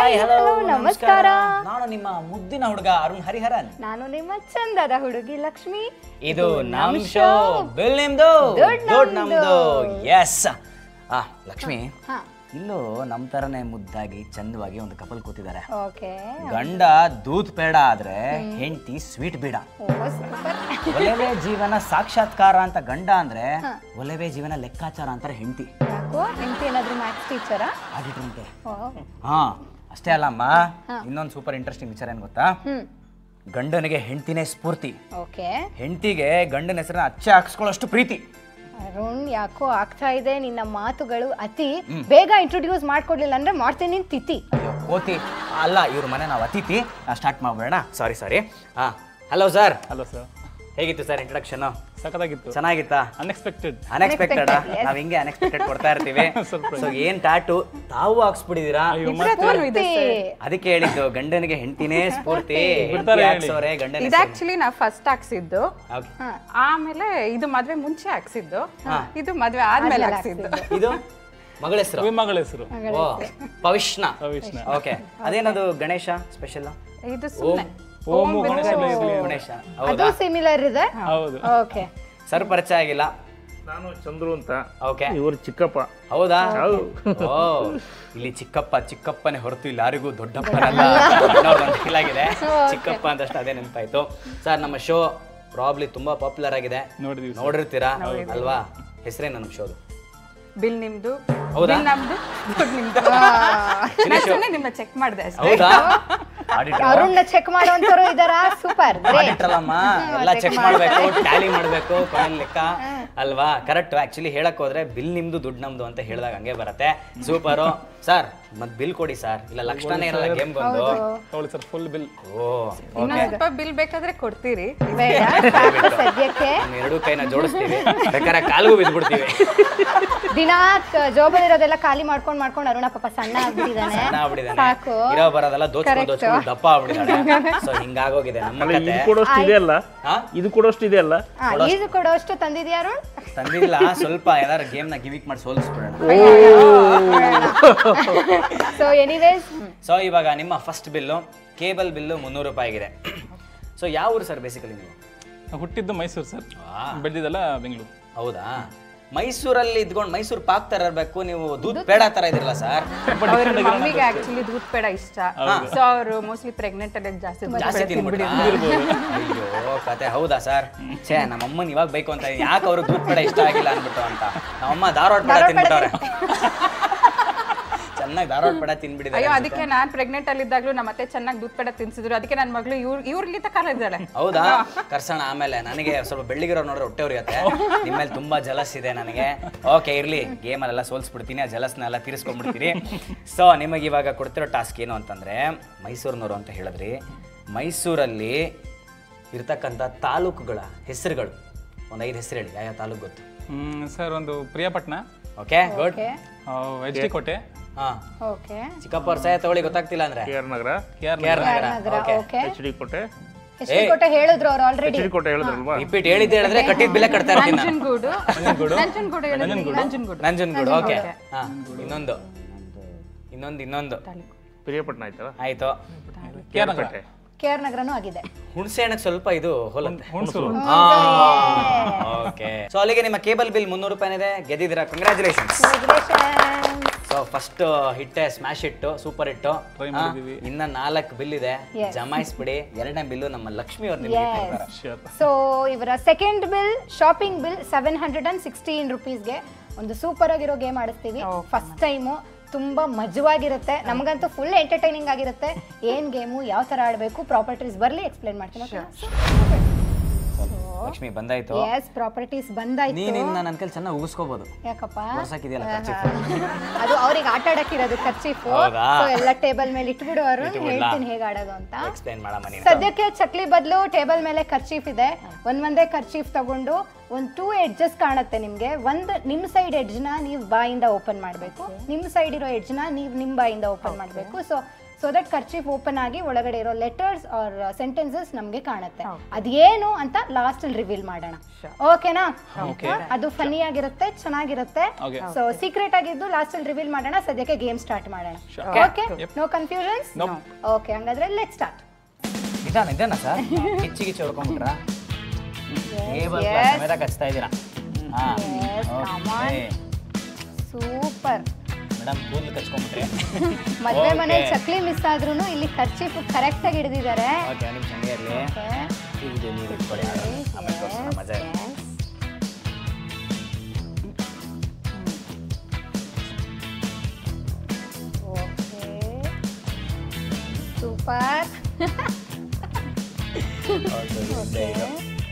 Hi hello ನಮಸ್ಕಾರ ನಾನು ನಿಮ್ಮ ಮುದ್ದಿನ ಹುಡುಗ ಅರುಣ್ ಹರಿಹರನ್ ನಾನು ನಿಮ್ಮ ಚಂದದ ಹುಡುಗಿ ಲಕ್ಷ್ಮಿ ಇದು ನಮ್ ಶೋ ಬಿಲ್ ನಿಮ್ದು ದೊಡ್ಡ್ ದೊಡ್ಡ ನಮ್ದು. ನಮ್ದು ಎಸ್ ಆ ಲಕ್ಷ್ಮಿ ಹಾ ಇಲ್ಲೂ ನಮ್ ತರನೇ ಮುದ್ದಾಗಿ ಚಂದವಾಗಿ ಒಂದು ಕಪಲ್ ಕೂತಿದ್ದಾರೆ ಓಕೆ ಗಂಡ ದೂತ್ ಬೇಡ ಆದ್ರೆ ಹೆಂಡತಿ ಸ್ವೀಟ್ ಬೇಡ ಓ ಸೂಪರ್ ಒಲವೇ ಜೀವನ ಸಾಕ್ಷಾತ್ಕಾರ ಅಂತ ಗಂಡ ಅಂದ್ರೆ ಒಲವೇ ಜೀವನ ಲೆಕ್ಕಾಚಾರ ಅಂತಾರೆ ಹೆಂಡತಿ ಯಾಕೋ ಹೆಂಡತಿ ಏನಾದ್ರು ಮ್ಯಾಥ್ಸ್ ಟೀಚರಾ ಆಡಿಟ್ರಂತೆ ಓ ಹಾ ಅಷ್ಟೇ ಅಲ್ಲಮ್ಮ ಇನ್ನೊಂದು ಸೂಪರ್ ಇಂಟ್ರೆಸ್ಟಿಂಗ್ ವಿಚಾರ ಏನ್ ಗೊತ್ತಾ ಹ್ಮ್ ಗಂಡನಿಗೆ ಹೆಂಡತಿನೇ ಸ್ಫೂರ್ತಿ ಓಕೆ ಹೆಂಡತಿಗೆ ಗಂಡನ ಹೆಸರನ್ನ ಅಚ್ಚೆ ಹಾಕ್ಸ್ಕೊಳ್ಳೋಷ್ಟು ಪ್ರೀತಿ ಅರುಣ್ ಯಾಕೋ ಆಗ್ತಾ ಇದೆ ನಿನ್ನ ಮಾತುಗಳು ಅತಿ ಬೇಗ ಇಂಟ್ರೊಡ್ಯೂಸ್ ಮಾಡ್ಕೊಡ್ಲಿಲ್ಲ ಅಂದ್ರೆ ಮಾಡ್ತೀನಿ ನಿನ್ ತಿಥಿ ಅಯ್ಯೋ ಕೋತಿ ಅಲ್ಲ ಇವ್ರ ಮನೆ ನಾವು ಅತಿಥಿ ಸ್ಟಾರ್ಟ್ ಮಾಡ್ಬೇಡ ಸಾರಿ ಸಾರಿ ಹಾ ಹಲೋ ಸರ್ ಹಲೋ ಸರ್ ಹೇಗಿತ್ತು ಸರ್ ಇಂಟ್ರಡಕ್ಷನ್ ಸಖತ್ತಾಗಿತ್ತು ಚೆನ್ನಾಗಿತ್ತಾ ಅನ್ಎಕ್ಸ್ಪೆಕ್ಟೆಡ್ ಅನ್ಎಕ್ಸ್ಪೆಕ್ಟೆಡ್ Unexpected, yes. ನಾವ್ ಹಿಂಗೆ ಅನ್ಎಕ್ಸ್ಪೆಕ್ಟೆಡ್ ಕೊಡ್ತಾ ಇರ್ತೀವಿ Surprise. ಸೊ ಏನ್ ಟ್ಯಾಟು ತಾವು ಹಾಕ್ಸ್ಬಿಟ್ಟಿದೀರಾ ಪೂರ್ತಿ. ಅದಕ್ಕೆ ಹೇಳಿದ್ದು ಗಂಡನಿಗೆ ಹೆಂಡತಿನೇ ಸ್ಫೂರ್ತಿ ಬಿಡ್ತಾರೆ ಹೇಳಿ. ಹಾಕ್ಸೋರೆ ಗಂಡನ ಇದು ಆಕ್ಚುಲಿ ನಾ ಫಸ್ಟ್ ಹಾಕ್ಸಿದ್ದು Okay. ಆಮೇಲೆ ಇದು ಮದ್ವೆ ಮುಂಚೆ ಹಾಕ್ಸಿದ್ದು ಇದು ಮದ್ವೆ ಆದ್ಮೇಲೆ ಹಾಕ್ಸಿದ್ದು ಇದು ಮಗಳ ಹೆಸರು ಮಗಳ ಹೆಸರು ಓ ಪವಿಷ್ಣ ಪವಿಷ್ಣ. ಓಕೆ ಅದೇನದು ಗಣೇಶ ಸ್ಪೆಷಲ್ ಇದು ಸುಮ್ಮನೆ ಓಮು ಗಣೇಶ ಇರ್ಲಿ. ಗಣೇಶ ಅದು ಹೌದಾ ಸಿಮಿಲರ್ ಇದೆ ಹೌದು ಓಕೆ ಸರ್ ಪರಿಚಯ ಆಗಿಲ್ಲ ನಾನು ಚಂದ್ರು ಅಂತ ಓಕೆ ಇವರು ಚಿಕ್ಕಪ್ಪ ಹೌದಾ ಓ ಇಲ್ಲಿ ಚಿಕ್ಕಪ್ಪ ಚಿಕ್ಕಪ್ಪನೇ ಹೊರತು ಇಲ್ಲಿ ಯಾರಿಗೂ ದೊಡ್ಡಪ್ಪನಲ್ಲ ಇಲ್ಲಾಗಿದೆ ಚಿಕ್ಕಪ್ಪ ಅಂತಷ್ಟು ಅದೇ ನೆನಪಾಯ್ತು ಸರ್ ನಮ್ಮ ಶೋ ಪ್ರಾಬ್ಲಿ ತುಂಬಾ ಪಾಪ್ಯುಲರ್ ಆಗಿದೆ ನೋಡಿದೀವಿ ನೋಡಿರ್ತೀರಾ ಅಲ್ವಾ ಹೆಸರೇನು ನಮ್ಮ ಶೋದು ಬಿಲ್ ನಿಮ್ದು ಹೌದಾ? ಬಿಲ್ ನಮ್ದು ದುಡ್ಡು ನಿಮ್ದು ನಾನು ಸುಮ್ಮನೆ ನಿಮ್ಮನ್ನ ಚೆಕ್ ಮಾಡಿದೆ ಅಷ್ಟೇ ಹೌದಾ ಆಡಿಟರ್ ಅರುಣ್ನ ಚೆಕ್ ಮಾಡುವಂತರು ಇದಾರ ಸೂಪರ್ ಆಡಿಟರ್ ಅಲ್ಲಮ್ಮ ಎಲ್ಲ ಚೆಕ್ ಮಾಡ್ಬೇಕು ಟ್ಯಾಲಿ ಮಾಡ್ಬೇಕು ಕೊನೆಯಲ್ಲಿ ಲೆಕ್ಕ ಅಲ್ವಾ ಕರೆಕ್ಟ್ ಆಕ್ಚುಲಿ ಹೇಳಕ್ ಹೋದ್ರೆ ಬಿಲ್ ನಿಮ್ದು ದುಡ್ಡು ನಮ್ದು ಅಂತ ಹೇಳಿದಾಗ ಹಂಗೆ ಬರುತ್ತೆ ಸೂಪರು ಸರ್ ಮತ್ ಬಿಲ್ ಕೊಡಿ ಸರ್ ಇಲ್ಲ ಲಕ್ಷಣನೇ ಇರಲ್ಲ ಗೇಮ್ ಬಂದು ಅವಳು ಸರ್ ಫುಲ್ ಬಿಲ್ ಓ ಇನ್ನೊಂದ್ ಸ್ವಲ್ಪ ಬಿಲ್ ಬೇಕಾದ್ರೆ ಕೊಡ್ತೀರಿ ಬೇಡ ಸಾಕು ಸದ್ಯಕ್ಕೆ ನಮ್ಮ ಎರಡೂ ಕೈನ ಜೋಡಿಸ್ತೀವಿ ಬೇಕಾದ್ರೆ ಕಾಲಿಗೂ ಬಿದ್ಬಿಡ್ತೀವಿ ದಿನಾ ತ- ಜೋಬಲ್ಲಿರೋದೆಲ್ಲ ಖಾಲಿ ಮಾಡ್ಕೊಂಡ್ ಮಾಡ್ಕೊಂಡ್ ಅರುಣ ಪಾಪ ಸಣ್ಣ ಆಗ್ಬಿಟ್ಟಿದಾನೆ ಸಣ್ಣ ಆಗ್ಬಿಟ್ಟಿದಾನೆ ಸಾಕು ಇರೋ ಬರೋದೆಲ್ಲ ದೋಚ್ಕೊಂಡು Correct. ದೋಚ್ಕೊಂಡು ದಪ್ಪ ಆಗ್ಬಿಟ್ಟಿದ್ದಾಳೆ ಸೊ ಹಿಂಗಾಗೋಗಿದೆ ನಮ್ಮ ಅಲ್ಲ ಕತೆ ಇದು ಕೊಡೋಷ್ಟು ಇದೆ ಅಲ್ಲ ಹಾ? ಇದು ಕೊಡೋಷ್ಟು ಇದೆ ಅಲ್ಲ ಆ, ಈಜು ಕೊಡೋಷ್ಟು ತಂದಿದ್ಯಾ ಅರುಣ್ ತಂದಿಲ್ಲ ಸ್ವಲ್ಪ ಯಾರು ಗೇಮ್ನ ಗಿವಿಕ್ ಮಾಡಿ ಸೋಲಿಸ್ಬಿಡೋಣ ಸೊ ಎನಿವೇಸ್ ಸೊ ಇವಾಗ ನಿಮ್ಮ ಫಸ್ಟ್ ಬಿಲ್ಲು ಕೇಬಲ್ ಬಿಲ್ಲು ಮುನ್ನೂರು ರೂಪಾಯಿ ಆಗಿದೆ ಸೊ ಯಾವ ಊರು ಸರ್ ಬೇಸಿಕಲಿ ನೀವು ಹುಟ್ಟಿದ್ದು ಮೈಸೂರು ಸರ್ ಬೆಳೆದಿದ್ದಲ್ಲ ಬೆಂಗಳೂರು ಹೌದಾ ಮೈಸೂರಲ್ಲಿ ಇದ್ಕೊಂಡು ಮೈಸೂರು ಪಾಕ್ ತರ ಇರಬೇಕು ನೀವು ದೂದ್ ಪೇಡ ತರ ಇದಿರಲ್ಲ ಸರ್ ಅವ್ರ ಮಮ್ಮಿಗೆ ಆಕ್ಚುಲಿ ದೂದ್ ಪೇಡ ಇಷ್ಟ ಸೊ ಅವರು ಮೋಸ್ಟ್ಲಿ ಪ್ರೆಗ್ನೆಂಟ್ ಅಲ್ಲಿ ಜಾಸ್ತಿ ದೂದ್ ಜಾಸ್ತಿ ಪೇಡ ತಿನ್ಬಿಟ್ರಾ? ತಿಂದ್ಬಿಟ್ಟಿದ್ರು ಅಯ್ಯೋ ಕತೆ ಹೌದಾ ಸರ್ ಛೇ ನಮ್ಮ ಅಮ್ಮನ ಇವಾಗ ಬೇಕು ಅಂತ ಯಾಕೆ ಅವರು ದೂದ್ ಪೇಡ ಇಷ್ಟ ಆಗಿಲ್ಲ ಅನ್ಬಿಟ್ಟು ಅಂತ ನಮ್ಮಮ್ಮ ಧಾರವಾಡ ಪೇಡ ತಿನ್ಬಿಟ್ಟವ್ರೆ ಚೆನ್ನಾಗಿ ಧಾರವಾಡ ಪೇಡ ತಿನ್ಬಿಟ್ಟಿದ್ದಾರೆ ಅಯ್ಯೋ ಅದಕ್ಕೆ ನಾನ್ ಪ್ರೆಗ್ನೆಂಟ್ ಅಲ್ಲಿ ಇದ್ದಾಗ್ಲೂ ನಮ್ಮ ಅತ್ತೆ ಚೆನ್ನಾಗಿ ದೂದ್ ಪೇಡ ತಿನ್ಸಿದ್ರು ಅದಕ್ಕೆ ನನ್ನ ಮಗಳು ಇವ್ರ ಇವ್ರಲ್ಲಿ ಕಾಲ ಇದ್ದಾಳೆ ಹೌದಾ ಕರ್ಸೋಣ ಆಮೇಲೆ ನನಗೆ ಸ್ವಲ್ಪ ಬೆಳ್ಳಿಗಿರೋ ನೋಡ್ರೆ ಹೊಟ್ಟೆ ಉರಿಯತ್ತೆ ನಿಮ್ಮ ಮೇಲೆ ತುಂಬಾ ಜಲಸ್ ಇದೆ ನನಗೆ ಓಕೆ ಇರ್ಲಿ ಗೇಮಲ್ಲೆಲ್ಲ ಸೋಲ್ಸ್ಬಿಡ್ತೀನಿ ಆ ಜಲಸ್ನ ಎಲ್ಲ ತೀರಿಸ್ಕೊಂಡ್ಬಿಡ್ತೀನಿ ಸೊ ನಿಮಗೆ ಇವಾಗ ಕೊಡ್ತಿರೋ ಟಾಸ್ಕ್ ಏನು ಅಂತಂದ್ರೆ ಮೈಸೂರಿನವರು ಅಂತ ಹೇಳಿದ್ರಿ ಮೈಸೂರಲ್ಲಿ ಇರ್ತಕ್ಕಂಥ ತಾಲೂಕುಗಳ ಹೆಸರುಗಳು ಒಂದು ಐದು ಹೆಸರು ಹೇಳಿ ಯಾವ ತಾಲೂಕು ಗೊತ್ತು ಹ್ಮ್ ಸರ್ ಒಂದು Priyapatna okay good okay H D Kote ಹಾ ಓಕೆ ಚಿಕ್ಕಪ್ಪ ಅವ್ರ ಸಹಾಯ ತಗೊಳ್ಳಿ ಗೊತ್ತಾಗ್ತಿಲ್ಲ ಅಂದ್ರೆ K R Nagar K R K R Nagar Nagar okay okay H D Kote ಎಷ್ಟು ಕೊಟ್ಟೆ ಹೇಳಿದ್ರು ಅವ್ರು ಆಲ್ರೆಡಿ ಎಚ್ ಡಿ ಕೋಟೆ ಹೇಳಿದ್ರಲ್ವಾ ರಿಪೀಟ್ ಹೇಳಿದ್ದೆ ಹೇಳಿದ್ರೆ ಕಟ್ಟಿದ ಬೆಲೆ ಕಟ್ತಾ ಇರ್ತೀನಿ ನಾನು ನಂಜನಗೂಡು ನಂಜನಗೂಡು ಹೇಳಿದ್ರಿ, ನಂಜನಗೂಡು ನಂಜನಗೂಡು ಓಕೆ ಹಾ ಇನ್ನೊಂದು ಇನ್ನೊಂದು ಇನ್ನೊಂದು ಪ್ರಿಯಪಟ್ಟಣ ಆಯ್ತಲ್ಲ ಆಯ್ತು ಕೆ ಆರ್ ನಗರ ಪೇಟೆ ಕೆ ಆರ್ ನಗರನೂ ಆಗಿದೆ ಹುಣಸೆ ಹಣ್ಣಕ್ಕೆ ಸ್ವಲ್ಪ ಇದು ಹೋಲತ್ತೆ ಹುಣಸೂರು ಓಕೆ ಸೊ ಅಲ್ಲಿಗೆ ನಿಮ್ಮ ಕೇಬಲ್ ಬಿಲ್ ಮುನ್ನೂರು ರೂಪಾಯಿ ಇದೆ ಗೆದ್ದಿದ್ದೀರಾ ಕಂಗ್ರ್ಯಾಚುಲೇಷನ್ಸ್ ಸೊ ಫಸ್ಟ್ ಹಿಟ್ಟೆ smash hit super hit Try ಹಾ, ಮಾಡಿದೀವಿ. ಇನ್ನ ನಾಲ್ಕು ಬಿಲ್ ಇದೆ Yes. ಜಮಾಯಿಸ್ಬಿಡಿ ಎರಡನೇ ಬಿಲ್ಲು ನಮ್ಮ ಲಕ್ಷ್ಮಿ ಅವ್ರು ನಿಮಗೆ ಕೊಡ್ತಾರೆ. Sure. ಸೊ ಇವರ second bill shopping bill seven hundred and sixteen ರುಪೀಸ್ಗೆ ಒಂದು ಸೂಪರ್ ಆಗಿರೋ ಗೇಮ್ ಆಡಿಸ್ತೀವಿ ಫಸ್ಟ್ ಟೈಮು ತುಂಬಾ ಮಜವಾಗಿರುತ್ತೆ ನಮಗಂತೂ ಫುಲ್ ಎಂಟರ್ಟೈನಿಂಗ್ ಆಗಿರುತ್ತೆ ಏನ್ ಗೇಮು ಯಾವ ತರ ಆಡಬೇಕು ಪ್ರಾಪರ್ಟೀಸ್ ಬರ್ಲಿ ಎಕ್ಸ್ಪ್ಲೇನ್ ಮಾಡ್ತೀನಿ ಲಕ್ಷ್ಮಿ ಬಂದಾಯ್ತು ಎಸ್ ಪ್ರಾಪರ್ಟೀಸ್ ಬಂದಾಯ್ತು ನೀನ್ ಇನ್ನ ನನ್ನ ಕೈಲಿ ಚೆನ್ನಾಗಿ ಉಗಿಸ್ಕೋಬಹುದು ಯಾಕಪ್ಪ ವರ್ಷಕ್ಕಿದೆಯಲ್ಲ ಖರ್ಚು ಅದು ಅವ್ರಿಗೆ ಆಟ ಆಡಕ್ಕಿರೋದು ಖರ್ಚಿಫು ಹೌದಾ? ಸೊ ಎಲ್ಲ ಟೇಬಲ್ ಮೇಲೆ ಇಟ್ಬಿಡು ಅವರು ಹೇಳ್ತೀನಿ ಹೇಗೆ ಆಡೋದು ಅಂತ ಎಕ್ಸ್ಪ್ಲೈನ್ ಮಾಡಮ್ಮ ನೀನು ಸದ್ಯಕ್ಕೆ ಚಕ್ಲಿ ಬದಲು ಟೇಬಲ್ ಮೇಲೆ ಖರ್ಚೀಫ್ ಇದೆ ಒಂದ್ ಒಂದೇ ಖರ್ಚೀಫ್ ತಗೊಂಡು ಒಂದ್ ಟೂ ಎಡ್ಜಸ್ ಕಾಣುತ್ತೆ ನಿಮ್ಗೆ ಒಂದ್ ನಿಮ್ ಸೈಡ್ ಎಡ್ಜ್ನ ನೀವು ಬಾಯಿಂದ ಓಪನ್ ಮಾಡ್ಬೇಕು ನಿಮ್ ಸೈಡ್ ಇರೋ ಎಡ್ಜ್ನ ನೀವು ನಿಮ್ ಬಾಯಿಂದ ಓಪನ್ ಮಾಡ್ಬೇಕು so so that kerchief open ಆಗಿ ಒಳಗಡೆ ಇರೋ ಲೆಟರ್ಸ್ ಆರ್ ಸೆಂಟೆನ್ಸಸ್ ನಮಗೆ ಕಾಣುತ್ತೆ ಅದೇನು ಅಂತ ಲಾಸ್ಟ್ ಅಲ್ಲಿ ರಿವೀಲ್ ಮಾಡೋಣ ಓಕೆನಾ ಅದು ಫನಿ ಆಗಿರುತ್ತೆ ಚೆನ್ನಾಗಿರುತ್ತೆ Okay. ಸೊ ಸೀಕ್ರೆಟ್ ಆಗಿದ್ದು ಲಾಸ್ಟ್ ಅಲ್ಲಿ ರಿವೀಲ್ ಮಾಡೋಣ ಸದ್ಯಕ್ಕೆ ಗೇಮ್ ಸ್ಟಾರ್ಟ್ ಮಾಡೋಣ ಓಕೆ ನೋ ಕನ್ಫ್ಯೂಷನ್ಸ್ ಓಕೆ ಹಂಗಾದ್ರೆ ಲೆಟ್ ಸ್ಟಾರ್ಟ್ ನಿಧಾನ ನಿಧಾನ ಸರ್ ಕಿಚ್ಚಿ ಕಿಚ್ಚಿ ಹೊಡ್ಕೊಂಡ್ಬಿಟ್ರಾ ಟೇಬಲ್ ಸಮೇತ ಕಚ್ತಾ ಇದ್ದೀರಾ ಹಾ ಸೂಪರ್ ಮೇಡಮ್ ಕೂದಲು ಕಚ್ಕೊಂಡ್ಬಿಟ್ರಿ ಮದ್ವೆ ಮನೆ Okay. ಚಕ್ಲಿ ಮಿಸ್ ಆದ್ರೂ ಇಲ್ಲಿ ಖರ್ಚೀಫ್ ಕರೆಕ್ಟ್ ಆಗಿ ಹಿಡಿದಿದ್ದಾರೆ ಓಕೆ ನಿಮಿಷ ಹಂಗೆ ಇರಲಿ ಇದು ನೀವು ಇಟ್ಕೊಳ್ಳಿ ಆಮೇಲೆ ತೋರ್ಸೋಣ ಮಜಾ ಇದೆ ಸೂಪರ್ ಹೌದು, ಇದೆ ಇದು.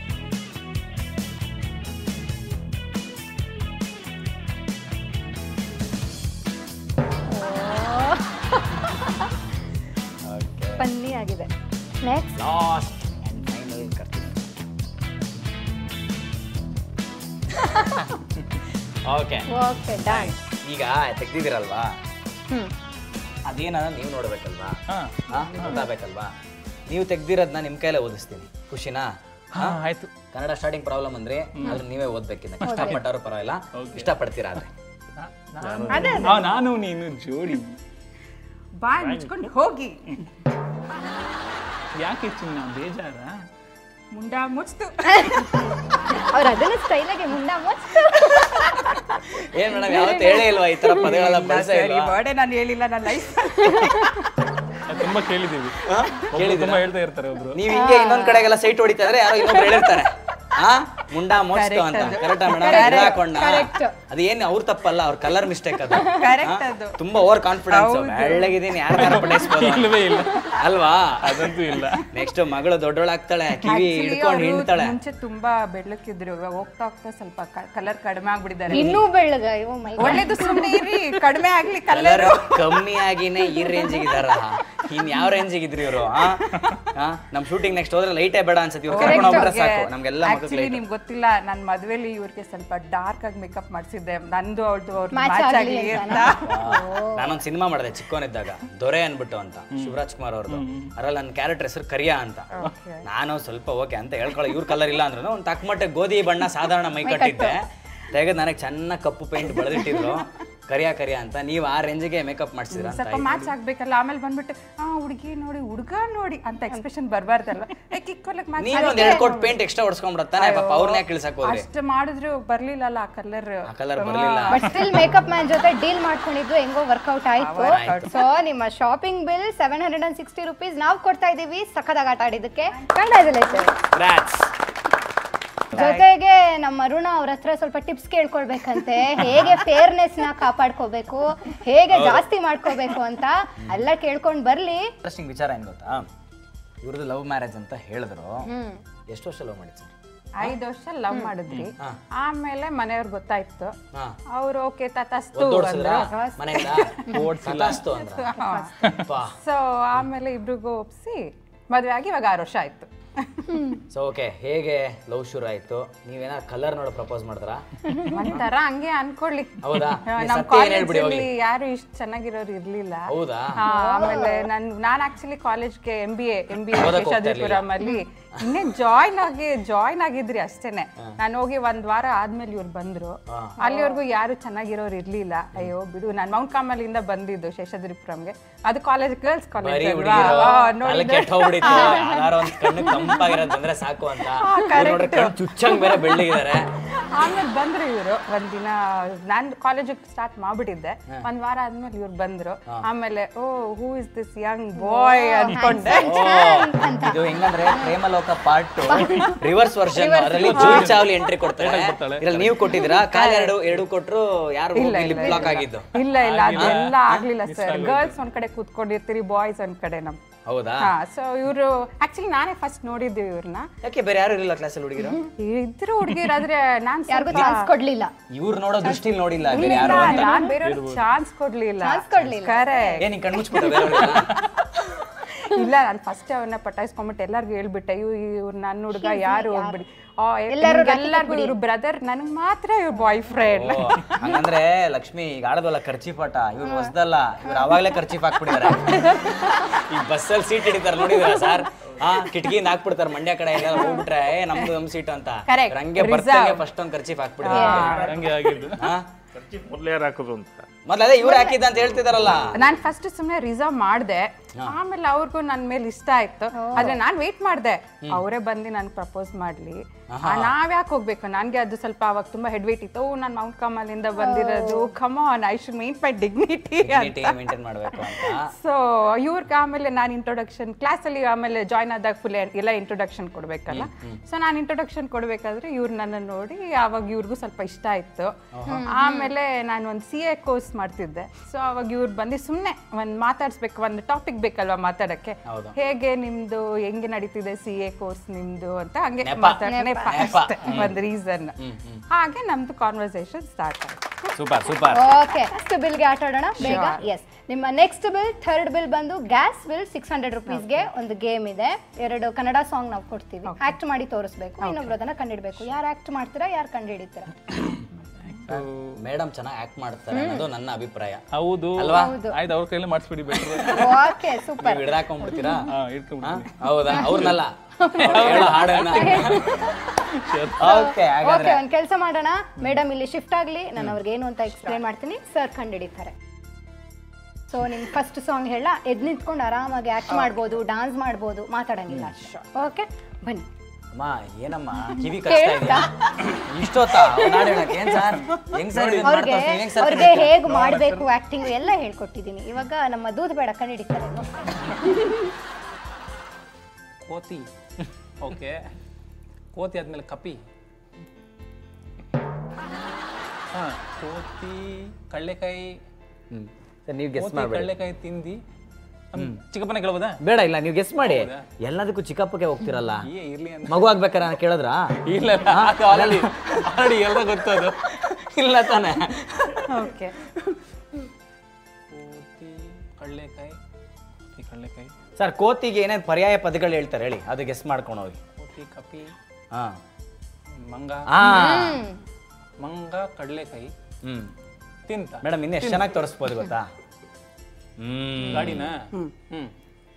Okay. ಫನ್ನಿ ಆಗಿದೆ ನೆಕ್ಸ್ಟ್ ಲಾಸ್ಟ್ ಆ್ಯಂಡ್ ಫೈನಲ್ ಕರ್ತೀವಿ ಓಕೆ ಓಕೆ ಡನ್ ಈಗ ತೆಗ್ದಿದ್ದೀರಲ್ವಾ ಹ್ಮ್ ಅದೇನದ ನೀವು ನೋಡ್ಬೇಕಲ್ವಾ ಹಾ ಹಾ ಗೊತ್ತಾಗಬೇಕಲ್ವಾ ನೀವು ತೆಗ್ದಿರೋದನ್ನ ನಿಮ್ಮ ಕೈಲೇ ಓದಿಸ್ತೀನಿ ಖುಷಿನಾ ಹಾ ಆಯ್ತು ಕನ್ನಡ ಸ್ಟಾರ್ಟಿಂಗ್ ಪ್ರಾಬ್ಲಮ್ ಅಂದ್ರೆ ಅದ್ರ ನೀವೇ ಓದ್ಬೇಕಿನ್ನ ಕಷ್ಟಪಟ್ಟವ್ರು ಪರವಾಗಿಲ್ಲ ಇಷ್ಟಪಡ್ತೀರಾ ಆದ್ರೆ ಆ, ನಾನು ನೀನು ಜೋಡಿ ಬಾಯ್ ಮುಚ್ಕೊಂಡು ಹೋಗಿ ಯಾಕೆ ಚಿನ್ನ ಬೇಜಾರ ಮುಂಡ ಮುಚ್ತು ಅವ್ರು ಅದನ್ನ ಸ್ಟೈಲಾಗಿ ಮುಂಡ ಮುಚ್ಚು ಏನ್ ಮೇಡಮ್ ಯಾವತ್ತು ಹೇಳೇ ಇಲ್ವಾ ಈ ತರ ಪದಗಳೆಲ್ಲ ಬಳಸೇ ಸರಿ ಇಲ್ವಾ ಬರ್ಡೇ ನಾನು ಹೇಳಿಲ್ಲ ನನ್ನ ಲೈಫ್ ಅದು ತುಂಬಾ ಕೇಳಿದೀವಿ ಹಾ? ಒಬ್ರು ಕೇಳಿದ್ದೀರಾ? ತುಂಬಾ ಹೇಳ್ತಾ ಇರ್ತಾರೆ ಒಬ್ರು ನೀವ್ ಹಿಂಗೆ ಇನ್ನೊಂದ್ ಕಡೆಗೆಲ್ಲ ಸೈಟ್ ಹೊಡಿತಾ ಇದ್ರೆ ಯಾರೋ ಇನ್ನೊಬ್ರು ಹೇಳಿರ್ತಾರೆ ಆ ಮುಂಡಾ ಮೋಸ್ತು ಅಂತ ಕರೆಕ್ಟಾ ಮೇಡಮ್ ಹಾಕೊಂಡ Correct. ಅದು ಏನ್ ಅವ್ರ ತಪ್ಪಲ್ಲ ಅವ್ರ ಕಲರ್ ಮಿಸ್ಟೇಕ್ ಅದು Correct ಆ? ಅದು. ತುಂಬಾ ಓವರ್ ಕಾನ್ಫಿಡೆನ್ಸ್ ಬೆಳ್ಳಗಿದ್ದೀನಿ ಯಾರು ಪಡಿಸ್ಬೋದು ಇಲ್ಲವೇ ಇಲ್ಲ ಅಲ್ವಾ ಅದಂತೂ ಇಲ್ಲ ನೆಕ್ಸ್ಟ್ ಮಗಳು ದೊಡ್ಡೋಳಾಗ್ತಾಳೆ ಕಿವಿ ಹಿಡ್ಕೊಂಡು ಹಿಂಡ್ತಾಳೆ ಮುಂಚೆ ತುಂಬಾ ಬೆಳ್ಳಕ್ಕಿದ್ರು ಇವಾಗ ಹೋಗ್ತಾ ಹೋಗ್ತಾ ಸ್ವಲ್ಪ ಕಲರ್ ಕಡಿಮೆ ಆಗ್ಬಿಟ್ಟಿದ್ದಾರೆ ಇನ್ನೂ ಬೆಳ್ಳಗ ಅಯ್ಯೋ ಮೈ ಒಳ್ಳೇದು ಸುಮ್ಮನೆ ಇರಿ ಕಡಿಮೆ ಆಗ್ಲಿ ಕಲರ್ ಕಲರ್ ಕಮ್ಮಿ ಆಗಿನೇ ಈ ರೇಂಜಿಗೆ ಇದಾರ ಇನ್ ಯಾವ ರೇಂಜಿಗೆ ಇದ್ರಿ ಇವರು ನಮ್ ಶೂಟಿಂಗ್ ನೆಕ್ಸ್ಟ್ ಹೋದ್ರೆ ಲೈಟೇ ಬೇಡ ಅನ್ಸುತ್ತೆ ಇವ್ರು ಕರ್ಕೊಂಡು ಹೋಗ್ಬಿಟ್ರೆ ಸಾಕು ನಮ್ಗೆಲ್ಲ ಮಕ್ಕಳು ಆಕ್ಚುಲಿ ನಿಮ್ಗೆ ಗೊತ್ತಿಲ್ಲ ನನ್ನ ಮದ್ವೆಲಿ ಇವ್ರಿಗೆ ಸ್ವಲ್ಪ ಡಾರ್ಕ್ ಆಗಿ ಮೇಕಪ್ ಮಾಡಿಸಿದ್ದೆ ನಂದು ಅವಳ್ದು ಅವ್ರ Match ಮ್ಯಾಚ್ ಆಗ್ಲಿ ಆಗ್ಲಿ ಅಂತ ಅಂತ ನಾನೊಂದು ಸಿನಿಮಾ ಮಾಡಿದೆ ಚಿಕ್ಕವನಿದ್ದಾಗ ದೊರೆ ಅನ್ಬಿಟ್ಟು ಅಂತ ಶಿವರಾಜ್ ಕುಮಾರ್ ಅವ್ರದ್ದು ಅದ್ರಲ್ಲಿ ನನ್ನ ಕ್ಯಾರೆಕ್ಟರ್ ಹೆಸರು ಕರಿಯಾ ಅಂತ ನಾನು ಸ್ವಲ್ಪ ಓಕೆ ಅಂತ ಹೇಳ್ಕೊಳ್ಳೋ ಇವ್ರ ಕಲರ್ ಇಲ್ಲ ಅಂದ್ರೂ ಒಂದು ತಕ್ಕಮಟ್ಟೆ ಗೋಧಿ ಬಣ್ಣ ಸಾಧಾರಣ ಮೈ ಕಟ್ಟಿದ್ದೆ ತೆಗೆದು ನನಗೆ ಚೆನ್ನಾಗಿ ಕಪ್ಪು ಪೇಂಟ್ ಬೆಳೆದಿಟ್ಟಿದ್ರು ಕರಿಯಾ ಕರಿಯಾ ಅಂತ ನೀವು ಆ ರೇಂಜಿಗೆ ಮೇಕಪ್ ಮಾಡಿಸಿದ್ರ ಅಂತ ಸ್ವಲ್ಪ ಮ್ಯಾಚ್ ಆಗ್ಬೇಕಲ್ಲ ಆಮೇಲೆ ಬಂದ್ಬಿಟ್ಟು ಆ ಹುಡುಗಿ ನೋಡಿ ಹುಡುಗ ನೋಡಿ ಅಂತ ಎಕ್ಸ್ಪ್ರೆಷನ್ ಬರಬಾರ್ದಲ್ವ ಏ ಕಿಕ್ಕೊಲಕ್ ಮ್ಯಾಚ್ ನೀವೇ ಒಂದ್ ಎರಡು ಕೋಟ್ ಪೇಂಟ್ ಎಕ್ಸ್ಟ್ರಾ ಹೊಡ್ಸ್ಕೊಂಡ್ಬಿಡತ್ತಾನೆ ಪಾಪ ಅವ್ರನ್ನೇ ಇಳಿಸಕ್ ಹೋದ್ರಿ ಅಷ್ಟು ಮಾಡಿದ್ರು ಬರ್ಲಿಲ್ಲಲ್ಲ ಆ ಕಲರ್ ಆ ಕಲರ್ ಬರ್ಲಿಲ್ಲ ಬಟ್ ಸ್ಟಿಲ್ ಮೇಕಪ್ ಮ್ಯಾನ್ ಜೊತೆ ಡೀಲ್ ಮಾಡ್ಕೊಂಡಿದ್ದು ಹೆಂಗೋ ವರ್ಕೌಟ್ ಆಯ್ತು ಸೊ ನಿಮ್ಮ shopping bill seven hundred and sixty rupees ನಾವು ಕೊಡ್ತಾ ಇದೀವಿ ಸಖದಾಗ ಆಟ ಆಡಿದ್ದಕ್ಕೆ ಕಂಗ್ರಾಚುಲೇಷನ್ Congrats. ಜೊತೆಗೆ ನಮ್ಮ ಅರುಣ ಅವ್ರ ಹತ್ರ ಸ್ವಲ್ಪ ಟಿಪ್ಸ್ ಕೇಳ್ಕೊಳ್ಬೇಕಂತೆ ಹೇಗೆ ಫೇರ್ನೆಸ್ ನ ಕಾಪಾಡ್ಕೋಬೇಕು ಹೇಗೆ ಜಾಸ್ತಿ ಮಾಡ್ಕೋಬೇಕು ಅಂತ ಎಲ್ಲ ಕೇಳ್ಕೊಂಡ್ ಬರ್ಲಿ ಇಂಟ್ರೆಸ್ಟಿಂಗ್ ವಿಚಾರ ಏನ್ ಗೊತ್ತಾ ಇವ್ರದ್ದು ಲವ್ ಮ್ಯಾರೇಜ್ ಅಂತ ಹೇಳಿದ್ರು ಹ್ಮ್ ಎಷ್ಟು ವರ್ಷ ಲವ್ ಮಾಡಿ ಸರ್ ಐದು ವರ್ಷ ಲವ್ ಮಾಡಿದ್ರಿ ಆಮೇಲೆ ಮನೆಯವ್ರಿಗೆ ಗೊತ್ತಾಯ್ತು ಹಾ ಅವ್ರು ಓಕೆ ತತಸ್ತು ಒದ್ದೋಡ್ಸಿದ್ರ ಮನೆಯಿಂದ ತಥಾಸ್ತು ಅಂದ್ರ ಅಪ್ಪಾ. ಸೊ ಆಮೇಲೆ ಇಬ್ರಿಗೂ ಒಪ್ಸಿ ಮದ್ವೆ ಆಗಿ ಇವಾಗ ಆರು ವರ್ಷ ಆಯ್ತು ಸೊ ಓಕೆ ಹೇಗೆ ಲವ್ ಶುರು ಆಯ್ತು ನೀವೇನಾದ್ರು ಕಲರ್ ನೋಡಿ ಪ್ರಪೋಸ್ ಮಾಡಿದ್ರಾ ಒಂಥರ ಹಂಗೆ ಅನ್ಕೊಳ್ಳಿ ಹೌದಾ ಹಾ, ನೀವ್ ನಮ್ ಸತ್ಯ ಏನ್ ಹೇಳ್ಬಿಡಿ ಕಾಲೇಜಲ್ಲಿ ಹೋಗ್ಲಿ ಯಾರು ಇಷ್ಟು ಚೆನ್ನಾಗಿರೋರು ಇರ್ಲಿಲ್ಲ ಹೌದಾ ಹಾ, ಆಮೇಲೆ ನನ್ ನಾನ್ ಆಕ್ಚುಲಿ ಕಾಲೇಜ್ಗೆ M B A M B A ಓದಕ್ ಹೋಗ್ತಾ ಶೇಷಾದ್ರಿಪುರಂ ಅಲ್ಲಿ ಇನ್ನೇ ಜಾಯ್ನ್ ಆಗಿ ಜಾಯ್ನ್ ಆಗಿದ್ರಿ ಅಷ್ಟೇನೆ ನಾನು ಹೋಗಿ ಒಂದ್ ವಾರ ಆದ್ಮೇಲೆ ಇವ್ರು ಬಂದ್ರು ಅಲ್ಲಿವರೆಗೂ ಯಾರು ಚೆನ್ನಾಗಿರೋರು ಇರ್ಲಿಲ್ಲ ಅಯ್ಯೋ ಬಿಡು ನಾನು ಮೌಂಟ್ ಕಾಮಲಿಂದ ಬಂದಿದ್ದು ಶೇಷಾದ್ರಿಪುರಂಗೆ ಅದು ಕಾಲೇಜ್ ಗರ್ಲ್ಸ್ ಕಾಲೇಜ್ ಬರೀ ಅಲ್ವಾ ಹುಡುಗಿರು ಆ, ಅಲ್ಲಿ ನೋಡಿದ್ರೆ ಕೆಟ್ಟ ಹೋಗ್ಬಿಡಿತ್ತು ಯಾರು ಒಂದ್ ಕಣ್ಣು ತಂಪಾಗಿರೋದ್ ಬಂದ್ರೆ ಸಾಕು ಅಂತ ಇವ್ರು ನೋಡ್ರಿ ಕಣ್ಣು ಚುಚ್ಚಂಗ್ ಬೇರೆ ಬೆಳ್ಳಿಗಿದ್ದಾರೆ ಆಮೇಲೆ ಬಂದ್ರು ಇವರು ಒಂದಿನ ನಾನ್ ಕಾಲೇಜ್ ಸ್ಟಾರ್ಟ್ ಮಾಡ್ಬಿಟ್ಟಿದ್ದೆ ಒಂದ್ ವಾರ ಆದ್ಮೇಲೆ ಇವ್ರು ಬಂದ್ರು ಆಮೇಲೆ oh who is this young boy ಅನ್ಕೊಂಡೆ ಇದು ಹೆಂಗಂದ್ರೆ ಪ್ರೇಮಲೋಕ ಪಾರ್ಟ್ ರಿವರ್ಸ್ ವರ್ಷನ್ ಅದರಲ್ಲಿ ಜೂಹಿ ಚಾವ್ಲಿ ಎಂಟ್ರಿ ಕೊಡ್ತಾರೆ ಇದ್ರಲ್ಲಿ ನೀವು ಕೊಟ್ಟಿದ್ದೀರಾ ಕಾಲ್ ಎರಡು ಎರಡು ಕೊಟ್ರು ಯಾರು ಲಿಪ್ ಲಾಕ್ ಆಗಿದ್ದು ಇಲ್ಲ ಇಲ್ಲ ಅದೆಲ್ಲ ಆಗ್ಲಿಲ್ಲ ಸರ್ ಗರ್ಲ್ಸ್ ಒಂದ್ ಕಡೆ ಕೂತ್ಕೊಂಡಿರ್ತೀರಿ ಬಾಯ್ಸ್ ಒಂದ್ ಕಡೆ ನಮ್ ಹೌದಾ ಹಾ ಸೊ ಇವರು ಆಕ್ಚುಲಿ ನಾನೇ ಫಸ್ಟ್ ನೋಡಿದ್ದೆ ಇವ್ರನ್ನ ಯಾಕೆ ಬೇರೆ ಯಾರು ಇರಲಿಲ್ಲ ಕ್ಲಾಸಲ್ಲಿ ಹುಡುಗಿರು ಇದ್ರು ಹುಡುಗಿರಾದ್ರೆ ನಾನ್ ಯಾರಿಗೂ ಚಾನ್ಸ್ ಕೊಡ್ಲಿಲ್ಲ ಇವ್ರು ನೋಡೋ ದೃಷ್ಟಿಲಿ ನೋಡಿಲ್ಲ ಬೇರೆ ಯಾರು ಅಂತ ನಾನ್ ಬೇರೆಯವ್ರಿಗೆ ಚಾನ್ಸ್ ಕೊಡ್ಲಿಲ್ಲ ಚಾನ್ಸ್ ಕೊಡ್ಲಿಲ್ಲ ಕರೆ ಏನ್ ಹಿಂಗ್ ಕಣ್ಣು ಮುಚ್ಬಿಟ್ಟು ಬೇರೆ ಇಲ್ಲ ನಾನು ಫಸ್ಟ್ ಅವನ್ನ ಪಟಾಯಿಸ್ಕೊಂಬಿಟ್ಟು ಎಲ್ಲರಿಗೂ ಹೇಳ್ಬಿಟ್ಟೆ ಇವ್ ಇವ್ರು ನನ್ನ ಹುಡುಗ ಯಾರು ಹೋಗ್ಬಿಡಿ ಎಲ್ಲರೂ ಎಲ್ಲರಿಗೂ ಇವ್ರು ಬ್ರದರ್ ನನಗೆ ಮಾತ್ರ ಇವ್ರ ಬಾಯ್ ಫ್ರೆಂಡ್ ಓ, ಹಂಗಂದ್ರೆ ಲಕ್ಷ್ಮಿ ಈಗ ಆಡೋದಲ್ಲ ಖರ್ಚಿಪಾಟ ಇವ್ರು ಹೊಸದಲ್ಲ ಇವ್ರು ಅವಾಗಲೇ ಖರ್ಚಿಪ್ ಹಾಕ್ಬಿಟ್ಟಿದ್ದಾರೆ ಈ ಬಸ್ಸಲ್ಲಿ ಸೀಟ್ ಹಿಡಿತಾರೆ ನೋಡಿದ್ರ ಸರ್ ಹಾ ಕಿಟಕಿಯಿಂದ ಹಾಕ್ಬಿಡ್ತಾರೆ ಮಂಡ್ಯ ಕಡೆ ಎಲ್ಲ ಹೋಗ್ಬಿಟ್ರೆ ಏ ನಮ್ದು ನಮ್ ಸೀಟ್ ಅಂತ Correct. ಇವ್ರು ಹಂಗೆ ಬರ್ತಾಗೆ ಫಸ್ಟ್ ಒಂದು ಖರ್ಚಿಪ್ ಹಾಕ್ಬಿಟ್ಟಿದ್ದಾರೆ ಹಂಗೆ ಆಗಿದ್ದು ಹಾ ಖರ್ಚು ಮೊದಲೇ ಯಾರು ಹಾಕೋದು ಅಂತ ಮೊದ್ಲು ಅದೇ ಇವ್ರು ಹಾಕಿದ್ದ ಅಂತ ಹೇಳ್ತಿದಾರಲ್ಲ ನಾನು ಫಸ್ಟ್ ಸುಮ್ಮನೆ ರಿಸರ್ವ್ ಮಾಡಿದೆ ಆಮೇಲೆ ಅವ್ರಿಗೂ ನನ್ನ ಮೇಲೆ ಇಷ್ಟ ಆಯ್ತು ಆದ್ರೆ ನಾನು ವೇಟ್ ಮಾಡಿದೆ ಅವರೇ ಬಂದು ನನ್ಗೆ ಪ್ರಪೋಸ್ ಮಾಡ್ಲಿ ನಾವ್ ಯಾಕೆ ಹೋಗ್ಬೇಕು ನನ್ಗೆ ಅದು ಸ್ವಲ್ಪ ಅವಾಗ ತುಂಬಾ ಹೆಡ್ ವೇಟ್ ಇತ್ತು ನಾನು ಮೌಂಟ್ ಕಮಲಿಂದ ಬಂದಿರೋದು come on I should meet my dignity ಅಂತ ಮೇಂಟೈನ್ ಮಾಡ್ಬೇಕು ಅಂತ ಸೊ ಇವ್ರಿಗೆ ಆಮೇಲೆ ನಾನು ಇಂಟ್ರೊಡಕ್ಷನ್ ಕ್ಲಾಸಲ್ಲಿ ಆಮೇಲೆ ಜಾಯ್ನ್ ಆದಾಗ ಫುಲ್ ಎಲ್ಲ ಇಂಟ್ರೊಡಕ್ಷನ್ ಕೊಡ್ಬೇಕಲ್ಲ ಸೊ ನಾನು ಇಂಟ್ರೊಡಕ್ಷನ್ ಕೊಡ್ಬೇಕಾದ್ರೆ ಇವ್ರು ನನ್ನ ನೋಡಿ ಆವಾಗ ಇವ್ರಿಗೂ ಸ್ವಲ್ಪ ಇಷ್ಟ ಆಯ್ತು ಆಮೇಲೆ ನಾನು ಒಂದು ಸಿ ಎ ಕೋರ್ಸ್ ಮಾಡ್ತಿದ್ದೆ ಸೊ ಅವಾಗ ಇವ್ರು ಬಂದು ಸುಮ್ಮನೆ ಒಂದು ಮಾತಾಡ್ಸ್ಬೇಕು ಒಂದು ಟಾಪಿಕ್ ಬೇಕಲ್ವಾ ಮಾತಾಡಕ್ಕೆ ಹೌದು. ಹೇಗೆ ನಿಮ್ದು ಹೆಂಗೆ ನಡೀತಿದೆ ಸಿ ಎ ಕೋರ್ಸ್ ನಿಮ್ದು ಅಂತ ಹಂಗೆ ನೆಪ. ಮಾತಾಡ್ ನೆಪ ನೆಪ. ಅಷ್ಟೇ ಒಂದು ರೀಸನ್ ಹಾಗೆ ನಮ್ದು ಕಾನ್ವರ್ಸೇಷನ್ ಸ್ಟಾರ್ಟ್ ಆಯ್ತು ಸೂಪರ್ ಸೂಪರ್ ಓಕೆ ನೆಕ್ಸ್ಟ್ ಬಿಲ್ಗೆ ಆಟ ಆಡೋಣ ಬೇಗ ಎಸ್ ನಿಮ್ಮ ನೆಕ್ಸ್ಟ್ ಬಿಲ್ ಥರ್ಡ್ ಬಿಲ್ ಬಂದು ಗ್ಯಾಸ್ ಬಿಲ್ ಸಿಕ್ಸ್ ಹಂಡ್ರೆಡ್ ರುಪೀಸ್ಗೆ ಒಂದು ಗೇಮ್ ಇದೆ ಎರಡು ಕನ್ನಡ ಸಾಂಗ್ ನಾವು ಕೊಡ್ತೀವಿ ಆಕ್ಟ್ ಮಾಡಿ ತೋರಿಸ್ಬೇಕು ಇನ್ನೊಬ್ರು ಅದನ್ನ ಕಂಡಿಡ್ಬೇಕು ಯಾರು ಆಕ್ಟ್ ಮಾಡ್ತೀರಾ ಯಾರು ಕಂಡುಹಿಡಿತೀರಾ ಮೇಡಮ್ ಚೆನ್ನಾಗಿ ಆಕ್ಟ್ ಮಾಡ್ತಾರೆ ಅನ್ನೋದು ನನ್ನ ಅಭಿಪ್ರಾಯ ಹೌದು ಅಲ್ವಾ? ಆಯ್ತು ಅವ್ರ ಕೈಲಿ ಮಾಡಿಸ್ಬಿಡಿ ಬೆಟ್ರು ಓಕೆ ಸೂಪರ್ ನೀವು ಹಿಡ್ದಾಕೊಂಡ್ಬಿಡ್ತೀರಾ ಹಾ ಇಟ್ಕೊಂಡ್ಬಿಡಿ ಹಾ? ಹೌದಾ ಅವ್ರನ್ನಲ್ಲ ಹೇಳೋ ಹಾಡನ್ನ ಓಕೆ ಓಕೆ ಹಾಗಾದ್ರೆ ಒಂದು ಕೆಲಸ ಮಾಡೋಣ ಮೇಡಮ್ ಇಲ್ಲಿ ಶಿಫ್ಟ್ ಆಗಲಿ ನಾನು ಅವ್ರಿಗೆ ಏನು ಅಂತ ಎಕ್ಸ್ಪ್ಲೇನ್ ಮಾಡ್ತೀನಿ ಸರ್ ಕಂಡುಹಿಡಿತಾರೆ ಸೊ ನಿಮ್ ಫಸ್ಟ್ ಸಾಂಗ್ ಹೇಳ ಎದ್ ನಿಂತ್ಕೊಂಡು ಆರಾಮಾಗಿ ಆಕ್ಟ್ ಮಾಡ್ಬೋದು ಡಾನ್ಸ್ ಮಾಡ್ಬೋದು ಮಾತಾಡಂಗಿಲ್ಲ ಓಕೆ ಬನ್ನಿ ಅಮ್ಮ ಏನಮ್ಮ ಕಿವಿ ಕಚ್ತಾ ಇದೆಯಾ ಇಷ್ಟೊತ್ತಾ ಒಂದ್ ಹಾಡ್ ಹೇಳಕ್ಕೆ ಏನ್ ಸರ್ ಹೆಂಗ್ ಸರ್ ಇದನ್ನ ಅವ್ರಿಗೆ ಮಾಡ್ತಾ ಹೆಂಗ್ ಸರ್ ಅವ್ರಿಗೆ ಹೇಗ್ ಮಾಡ್ಬೇಕು ಆಕ್ಟಿಂಗ್ ಎಲ್ಲ ಹೇಳ್ಕೊಟ್ಟಿದ್ದೀನಿ ಇವಾಗ ನಮ್ಮ ದೂದ್ ಬೇಡ ಕಂಡುಹಿಡಿತಾರೆ ಕೋತಿ ಓಕೆ ಕೋತಿ ಆದ್ಮೇಲೆ ಕಪಿ ಹಾ ಕೋತಿ ಕಳ್ಳೆಕಾಯಿ ನೀವು ಗೆಸ್ ಕೋತಿ ಮಾಡ್ಬೇಡಿ ಕಳ್ಳೆಕಾಯಿ ತಿಂದಿ ನಮ್ ಚಿಕ್ಕಪ್ಪನ ಕೇಳ್ಬೋದಾ ಬೇಡ ಇಲ್ಲ ನೀವು ಗೆಸ್ ಮಾಡಿ ಎಲ್ಲದಕ್ಕೂ ಚಿಕ್ಕಪ್ಪಗೆ ಹೋಗ್ತಿರಲ್ಲ ಏ ಇರ್ಲಿ ಅಂತ ಮಗು ಆಗ್ಬೇಕಾರೆ ನಾನು ಕೇಳಿದ್ರಾ ಇಲ್ಲ ಆಲ್ರೆಡಿ ಆಲ್ರೆಡಿ ಎಲ್ಲ ಗೊತ್ತದು ಇಲ್ಲ ತಾನೆ ಓಕೆ ಕೋತಿ ಕಳ್ಳೆಕಾಯಿ ಕೋತಿ ಕಳ್ಳೆಕಾಯಿ ಸರ್ ಕೋತಿಗೆ ಏನೇನು ಪರ್ಯಾಯ ಪದಗಳು ಹೇಳ್ತಾರೆ ಹೇಳಿ ಅದು ಗೆಸ್ ಮಾಡ್ಕೊಂಡು ಹೋಗಿ ಕೋತಿ ಕಪಿ ಹಾ ಮಂಗ ಹಾ ಮಂಗ ಕಡ್ಲೆಕಾಯಿ ಹ್ಮ್ ತಿಂತ ಮೇಡಮ್ ಇನ್ನು ಎಷ್ಟು ಚೆನ್ನಾಗಿ ತೋರಿಸ್ಬೋದು ಗೊತ್ತಾ ಹ್ಮ್ ಗಾಡಿನ ಹ್ಮ್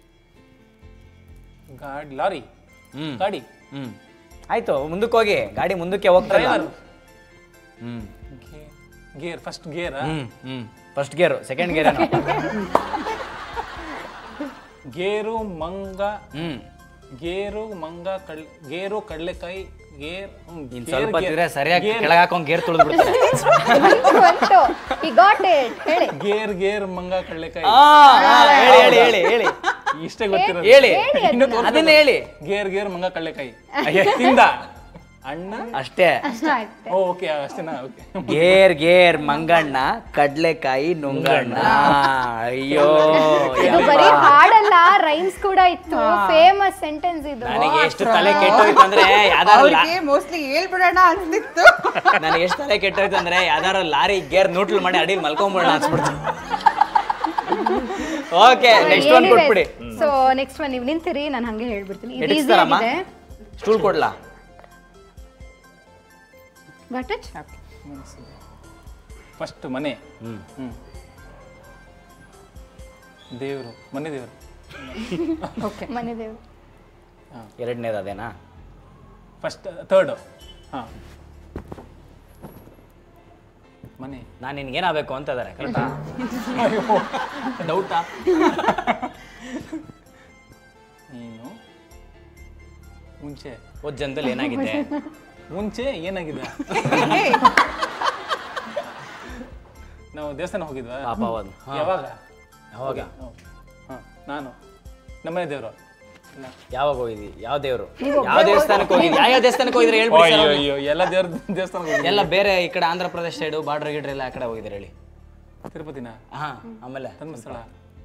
ಗಾಡಿ ಲಾರಿ ಹ್ಮ್ ಗಾಡಿ ಹ್ಮ್ ಆಯ್ತು ಮುಂದಕ್ಕೆ ಹೋಗಿ ಗಾಡಿ ಮುಂದಕ್ಕೆ ಹೋಗ್ತಲ್ಲ ಡ್ರೈವರ್ ಹ್ಮ್ ಗೇರ್ ಫಸ್ಟ್ ಗೇರ್ ಹ್ಮ್ ಹ್ಮ್ first gear second gear gear ಮಂಗ ಹ್ಮ್ ಗೇರು ಮಂಗ ಕಡ್ ಗೇರು ಕಡ್ಲೆಕಾಯಿ ಗೇರ್ ಹ್ಮ್, ಇನ್ ಗೇರ್, ಸ್ವಲ್ಪ ಗೇರ್. ತಿದ್ರೆ ಸರಿಯಾಗಿ ಗೇರ್, ಕೆಳಗೆ ಹಾಕೊಂಡ್ ಗೇರ್ ತುಳಿದು ಬಿಡ್ತಾರೆ ಬಂತು ಈ ಗಾಟ್ ಇಟ್ ಹೇಳಿ ಗೇರ್ ಗೇರ್ ಮಂಗ ಕಡ್ಲೆಕಾಯಿ ಆ, ಆ, ಹೇಳಿ ಹೇಳಿ ಹೇಳಿ ಹೇಳಿ ಇಷ್ಟೇ ಗೊತ್ತಿರೋದು ಹೇಳಿ ಇನ್ನು ತೋರ್ಸ್ಬೇಕು. ಅದನ್ನ ಹೇಳಿ ಗೇರ್ ಗೇರ್ ಮಂಗ ಕಡ್ಲೆಕಾಯಿ ತಿಂದ ಅಣ್ಣ ಅಷ್ಟೇ ಆಯ್ತು ಓಕೆ ಅಷ್ಟೇನಾ ಓಕೆ ಗೇರ್ ಗೇರ್ ಮಂಗಣ್ಣ ಕಡ್ಲೆಕಾಯಿ ನುಂಗಣ್ಣ ಅಯ್ಯೋ ಇದು ಬರೀ ಹಾಡಲ್ಲ ರೈಮ್ಸ್ ಕೂಡ ಇತ್ತು ಫೇಮಸ್ ಸೆಂಟೆನ್ಸ್ ಇದು ನನಗೆ ಎಷ್ಟು ತಲೆ ಕೆಟ್ಟೋಯ್ತು ಅಂದ್ರೆ ಯಾವ್ದಾರು ಲಾ- ಅವ್ರಿಗೆ ಮೋಸ್ಟ್ಲಿ ಹೇಳ್ಬಿಡೋಣ ಅನ್ಸಿತ್ತು ನನಗೆ ಎಷ್ಟು ತಲೆ ಕೆಟ್ಟೋಯ್ತು ಅಂದ್ರೆ ಯಾವ್ದಾರು ಲಾರಿ ಗೇರ್ ನೂಟ್ಲ್ ಮಾಡಿ ಅಡಿಲ್ ಮಲ್ಕೊಂಬಿಡೋಣ ಅನ್ಸ್ಬಿಡ್ತು ಓಕೆ ನೆಕ್ಸ್ಟ್ ಒನ್ ಕೊಟ್ಬಿಡಿ ಸೊ ನೆಕ್ಸ್ಟ್ ಒನ್ ನೀವು ನಿಂತಿರಿ ನಾನು ಹಂಗೆ ಹೇಳ್ಬಿಡ್ತೀನಿ ಇದು ಈಸಿ ಎಡಿಸ್ತಾರಮ್ಮ ಆಗಿದೆ ಸ್ಟೂಲ್ ಕೊಡ್ಲಾ ಗಾಟ್ ಇಟ್ ಫಸ್ಟ್ ಮನೆ ಹ್ಮ್ ಹ್ಮ್ ದೇವರು ಮನೆ ದೇವರು ಓಕೆ ಮನೆ ದೇವ್ರು ಎರಡನೇದು ಅದೇನಾ ಫಸ್ಟ್ ಥರ್ಡ್ ಹಾ ಮನೆ ನಾನು ನಿನ್ಗೇನಾಗಬೇಕು ಅಂತ ಇದಾರೆ ಕರೆಕ್ಟಾ ಡೌಟಾ ನೀನು ಮುಂಚೆ ಹೋದ್ ಜನ್ದಲ್ಲಿ ಏನಾಗಿದೆ ಮುಂಚೆ ಏನಾಗಿದೆ ನಾವು ದೇವಸ್ಥಾನ ಹೋಗಿದ್ವಾ ಪಾಪ ಅವನು ಯಾವಾಗ ಯಾವಾಗ ಹಾ ನಾನು ನಮ್ಮನೆ ದೇವರು ಯಾವಾಗ ಹೋಗಿದ್ವಿ ಯಾವ ದೇವ್ರು ಯಾವ ದೇವಸ್ಥಾನಕ್ಕೆ ಹೋಗಿದ್ವಿ ಯಾವ ಯಾವ ದೇವಸ್ಥಾನಕ್ಕೆ ಹೋಗಿದ್ರೆ ಹೇಳ್ಬಿಡಿ ಅಯ್ಯೋ sir. ಅಯ್ಯೋ ಎಲ್ಲ ದೇವ್ರ ದೇವಸ್ಥಾನಕ್ಕೆ ಹೋಗಿದ್ವಿ ಎಲ್ಲ ಬೇರೆ ಈ ಕಡೆ ಆಂಧ್ರ ಪ್ರದೇಶ ಸೈಡು ಬಾರ್ಡರ್ ಗಿಡ್ರ್ ಎಲ್ಲ ಆ ಕಡೆ ಹೋಗಿದ್ರೆ ಹೇಳಿ ತಿರುಪತಿನ ಹಾ ಆಮೇಲೆ ಧರ್ಮಸ್ಥಳ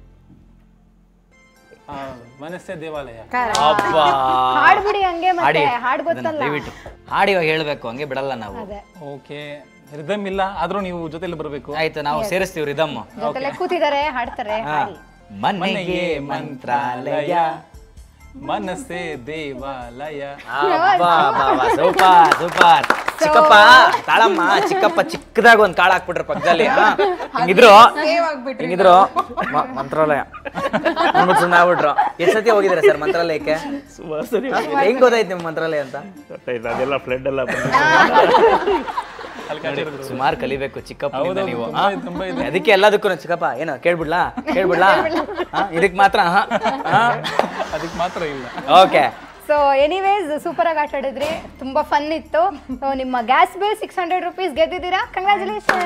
ಆ, ಮನಸ್ಸೇ ದೇವಾಲಯ ಅಬ್ಬಾ ಹಾಡ್ಬಿಡಿ ಹಂಗೆ ಹಾಡಿ ಮತ್ತೆ ಹಾಡ್ ಅದನ್ನ ಗೊತ್ತಲ್ಲ ದಯವಿಟ್ಟು ಹಾಡಿ ಇವಾಗ ಹೇಳ್ಬೇಕು ಹಂಗೆ ಬಿಡಲ್ಲ ನಾವು ಅದೇ ಓಕೆ ರಿದಮ್ ಇಲ್ಲ ಆದ್ರೂ ನೀವು ಜೊತೆಲಿ ಬರಬೇಕು ಆಯ್ತು ನಾವು ಸೇರಿಸ್ತೀವಿ ರಿದಮ್ ಜೊತೆಲೆ ಕೂತಿದ್ದಾರೆ ಹಾಡ್ತಾರೆ ಹಾಡಿ ಮನೆಗೆ ಮಂತ್ರಾಲಯ ಮನಸ್ಸೇ ದೇವಾಲಯ ಸೂಪರ್ ಸೂಪರ್ ಚಿಕ್ಕಪ್ಪ ತಾಳಮ್ಮ ಚಿಕ್ಕಪ್ಪ ಚಿಕ್ಕದಾಗ ಒಂದ್ ಕಾಳು ಹಾಕ್ಬಿಟ್ರೆ ಪಕ್ಕದಲ್ಲಿ ಹಾ. ಹಿಂಗಿದ್ರು ಹಿಂಗಿದ್ರು ಮ- ಮಂತ್ರಾಲಯ ಅಂದ್ಬಿಟ್ಟು ಸುಮ್ಮನೆ ಆಗ್ಬಿಟ್ರು ಎಷ್ಟು ಸತಿ ಹೋಗಿದ್ದೀರಾ ಸರ್ ಮಂತ್ರಾಲಯಕ್ಕೆ ಸುಮಾರು ಸರಿ ಹೆಂಗ್ ಗೊತ್ತಾಯ್ತು ನಿಮ್ ಮಂತ್ರಾಲಯ ಅಂತ ಗೊತ್ತಾಯ್ತು ಅದೆಲ್ಲ ಫ್ಲಡ್ ಎಲ್ಲ ಬಂದಿದೆ ಸುಮಾರು ಕಲಿಬೇಕು ಚಿಕ್ಕಪ್ಪ ಹೌದು, ನೀವು ತುಂಬಾ ಹಾ? ಇದೆ, ತುಂಬಾ ಇದೆ. ಅದಕ್ಕೆ ಎಲ್ಲದಕ್ಕೂ ಚಿಕ್ಕಪ್ಪ ಏನು ಕೇಳ್ಬಿಡ್ಲಾ ಕೇಳ್ಬಿಡ್ಲಾ ಹಾ? ಇದಕ್ ಮಾತ್ರ ಅದಕ್ಕೆ ಮಾತ್ರ ಇಲ್ಲ ಓಕೆ ಸೊ ಎನಿವೇಸ್ ಸೂಪರ್ ಆಗಿ ಆಟ ಆಡಿದ್ರಿ ತುಂಬಾ ಫನ್ ಇತ್ತು So, ನಿಮ್ಮ gas bill six hundred rupees ಗೆದ್ದಿದ್ದೀರಾ ಕಂಗ್ರಾಚುಲೇಷನ್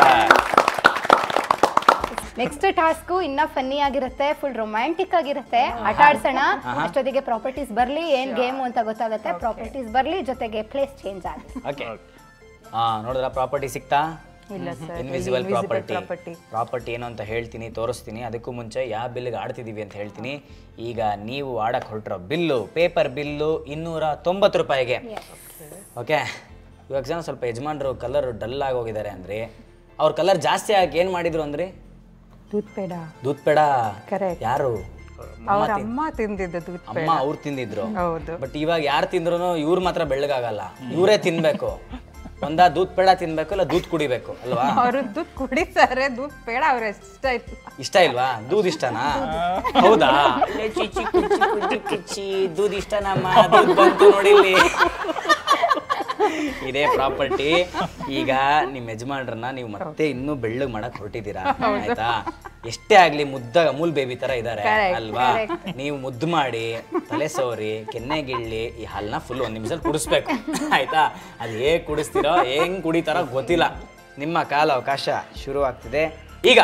ನೆಕ್ಸ್ಟ್ ಟಾಸ್ಕು ಇನ್ನ ಫನ್ನಿ ಆಗಿರುತ್ತೆ ಫುಲ್ ರೊಮ್ಯಾಂಟಿಕ್ ಆಗಿರುತ್ತೆ ಆಟ ಆಡ್ಸೋಣ ಅಷ್ಟೊತ್ತಿಗೆ ಪ್ರಾಪರ್ಟೀಸ್ ಬರ್ಲಿ ಏನ್ ಗೇಮ್ ಅಂತ ಗೊತ್ತಾಗುತ್ತೆ ಪ್ರಾಪರ್ಟೀಸ್ ಬರ್ಲಿ ಜೊತೆಗೆ ಪ್ಲೇಸ್ ಚೇಂಜ್ ಆಗಲಿ ಓಕೆ ಹಾ ನೋಡಿದ್ರ ಪ್ರಾಪರ್ಟಿ ಸಿಕ್ತಾ ಇಲ್ಲ sir invisible property property property ಏನು ಅಂತ ಹೇಳ್ತೀನಿ ತೋರಿಸ್ತೀನಿ ಅದಕ್ಕೂ ಮುಂಚೆ ಯಾವ ಬಿಲ್ಗೆ ಆಡ್ತಿದೀವಿ ಅಂತ ಹೇಳ್ತೀನಿ ಈಗ ನೀವು ಆಡಕ್ಕೆ ಹೊರಟಿರೋ ಬಿಲ್ಲು ಪೇಪರ್ ಬಿಲ್ಲು ಇನ್ನೂರ ತೊಂಬತ್ತು ರೂಪಾಯಿಗೆ ಓಕೆ ಇವಾಗ ಜನ ಸ್ವಲ್ಪ ಯಜಮಾನ್ರು ಕಲರ್ ಡಲ್ ಆಗಿ ಹೋಗಿದ್ದಾರೆ ಅಂದ್ರೆ ಅವ್ರ ಕಲರ್ ಜಾಸ್ತಿ ಆಗಿ ಏನು ಮಾಡಿದ್ರು ಅಂದ್ರಿ ದೂದ್ ಪೇಡ ದೂದ್ ಪೇಡ Correct. ಯಾರು ಅವ್ರ ಅಮ್ಮ ತಿಂದಿದ್ದು ದೂದ್ ಅಮ್ಮ ಅವ್ರು ತಿಂದಿದ್ರು ಹೌದು ಬಟ್ ಇವಾಗ ಯಾರು ತಿಂದ್ರು ಇವ್ರು ಮಾತ್ರ ಬೆಳ್ಳಗಾಗಲ್ಲ ಇವರೇ ತಿನ್ಬೇಕು ಒಂದ ದೂದ್ ಪೇಡ ತಿನ್ಬೇಕು ಇಲ್ಲ ದೂದ್ ಕುಡಿಬೇಕು ಅಲ್ವಾ ಅವರು ದೂದ್ ಕುಡಿತಾರೆ ದೂದ್ ಪೇಡ ಅವ್ರ ಇಷ್ಟ ಆಯ್ತು ಇಷ್ಟ ಇಲ್ವಾ ದೂದ್ ಇಷ್ಟನಾ ಹೌದಾ ಲೇ ಚಿಚ್ಚಿ ಕುಚ್ಚಿ ಕುಚ್ಚಿ ಕಿಚ್ಚಿ ದೂದ್ ಇಷ್ಟನಮ್ಮ ದೂದ್ ಬಂತು ನೋಡಿಲ್ಲಿ ಇದೇ ಪ್ರಾಪರ್ಟಿ ಈಗ ನಿಮ್ಮ ಯಜಮಾನ್ರನ್ನ ನೀವು ಮತ್ತೆ ಇನ್ನೂ ಬೆಳ್ಳಗ್ ಮಾಡಕ್ ಹೊರಟಿದ್ದೀರಾ ಆಯ್ತಾ ಎಷ್ಟೇ ಆಗ್ಲಿ ಮುದ್ದ ಅಮೂಲ್ ಬೇಬಿ ತರ ಇದಾರೆ ಅಲ್ವಾ ನೀವು ಮುದ್ದು ಮಾಡಿ ತಲೆ ಸೋರಿ ಕೆನ್ನೆ ಗಿಳ್ಳಿ ಈ ಹಾಲ್ನ ಫುಲ್ ಒಂದ್ ನಿಮಿಷದಲ್ಲಿ ಕುಡಿಸ್ಬೇಕು ಆಯ್ತಾ ಅದು ಹೇಗ್ ಕುಡಿಸ್ತೀರೋ ಹೆಂಗ್ ಕುಡಿತಾರೋ ಗೊತ್ತಿಲ್ಲ ನಿಮ್ಮ ಕಾಲ ಅವಕಾಶ ಶುರು ಆಗ್ತಿದೆ ಈಗ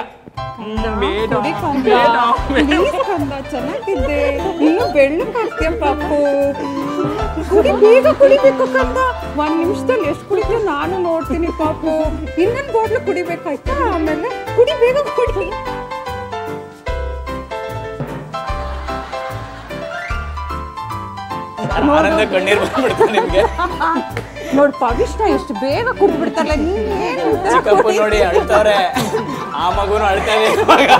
ಚೆನ್ನಾಗಿದ್ದೆ ಇನ್ನು ಬೆಳ್ಳಕ್ಕಾಗ್ತೀಯ ಪಾಪು ಕುಡಿ ಬೇಗ ಕುಡಿಬೇಕು ಕಂದ ಒಂದ್ ನಿಮಿಷದಲ್ಲಿ ಎಷ್ಟು ಕುಡಿತೀಯ ನಾನು ನೋಡ್ತೀನಿ ಪಾಪು ಇನ್ನೊಂದು ಬಾಟ್ಲು ಕುಡಿಬೇಕಾಯ್ತಾ ಆಮೇಲೆ ಕುಡಿ ಬೇಗ ಕುಡಿ ಆನಂದ ಕಣ್ಣೀರ್ ಬಂದ್ಬಿಡ್ತು ನಿಮ್ಗೆ ನೋಡ್ ಪವಿಷ್ಣ ಎಷ್ಟು ಬೇಗ ಕುಡ್ಬಿಡ್ತಾರಲ್ಲ ನೀನ್ ಚಿಕ್ಕಪ್ಪ ನೋಡಿ ಅಳ್ತವ್ರೆ ಆ ಮಗುನು ಅಳ್ತಾವೆ ಇವಾಗ